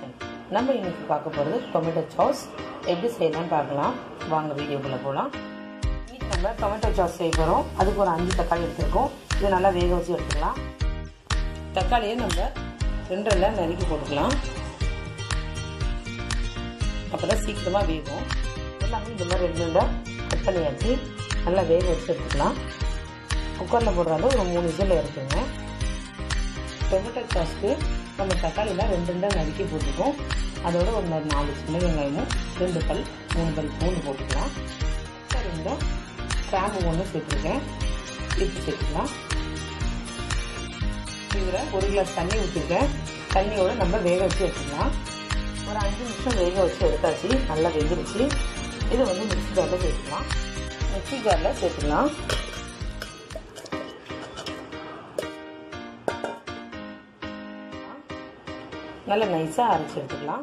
channel நம்ம இன்னைக்கு பார்க்க போகிறது டொமேட்டோ சாஸ் எப்படி செய்யலாம்னு பார்க்கலாம் வாங்க வீடியோக்குள்ளே போகலாம் இன்னைக்கு நம்ம டொமேட்டோ சாஸ் செய்ய போகிறோம் அதுக்கு ஒரு அஞ்சு தக்காளி எடுத்துருக்கோம் இது நல்லா வேக வச்சு எடுத்துக்கலாம் தக்காளியை நம்ம ரெண்டரில் நறுக்கி போட்டுக்கலாம் அப்போ தான் சீக்கிரமாக வேகும் எல்லாமே இந்த மாதிரி ரெண்டு ரெண்டாக கட் பண்ணியாச்சு நல்லா வேக வச்சு எடுத்துக்கலாம் குக்கரில் போடுறாங்க ஒரு மூணு விசில் இருக்குங்க டொமேட்டோ சாஸ்க்கு நம்ம தக்காளிலாம் ரெண்டு ரெண்டாக நறுக்கி போட்டுக்கோம் அதோட ஒரு நாலு சின்ன வெங்காயமும் ரெண்டு பல் மூணு பல் பூண்டு போட்டுக்கலாம் ரெண்டு கிராம்பு ஒன்று சேர்த்துருக்கேன் இட்டு சேர்த்துக்கலாம் இதில் ஒரு கிளாஸ் தண்ணி ஊற்றிருக்கேன் தண்ணியோடு நம்ம வேக வச்சு எடுத்துக்கலாம் ஒரு அஞ்சு நிமிஷம் வேக வச்சு எடுத்தாச்சு நல்லா வெந்துருச்சு இதை வந்து மிக்சி ஜாரில் சேர்த்துக்கலாம் மிக்சி ஜாரில் சேர்த்துக்கலாம் நல்லா நைஸாக அரைச்சி எடுத்துக்கலாம்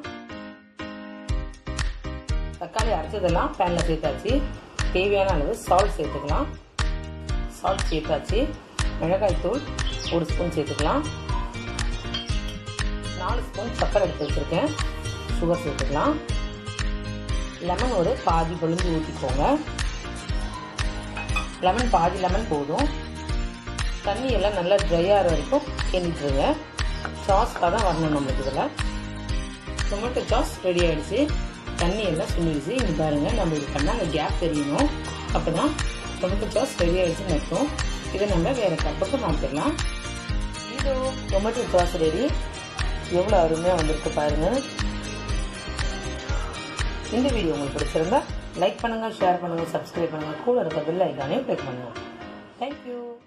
தக்காளி அரைச்சதெல்லாம் பேனில் சேர்த்தாச்சு தேவையான அளவு சால்ட் சேர்த்துக்கலாம் சால்ட் சேர்த்தாச்சு மிளகாய்த்தூள் ஒரு ஸ்பூன் சேர்த்துக்கலாம் நாலு ஸ்பூன் சக்கரை எடுத்து வச்சுருக்கேன் சுகர் சேர்த்துக்கலாம் லெமன் ஒரு பாதி பொழுந்து ஊற்றிக்கோங்க லெமன் பாதி லெமன் போதும் தண்ணி எல்லாம் நல்லா ட்ரை ஆகிற வரைக்கும் கிண்டிட்டுருங்க சாஸ் பதம் வரணும் நம்மளுக்கு இதில் டொமேட்டோ சாஸ் ரெடி ஆகிடுச்சு தண்ணி எல்லாம் சுண்டிடுச்சு இங்கே பாருங்கள் நம்ம இது பண்ணால் அந்த கேப் தெரியணும் அப்போ தான் டொமேட்டோ சாஸ் ரெடி ஆகிடுச்சுன்னு அர்த்தம் இதை நம்ம வேறு கப்புக்கு மாற்றிடலாம் இது டொமேட்டோ சாஸ் ரெடி எவ்வளோ அருமையாக வந்திருக்கு பாருங்கள் இந்த வீடியோ உங்களுக்கு பிடிச்சிருந்தா லைக் பண்ணுங்கள் ஷேர் பண்ணுங்கள் சப்ஸ்கிரைப் பண்ணுங்கள் கூட இருக்க பில் ஐக்கானே கிளிக் பண்ணுங்கள் தேங்க்யூ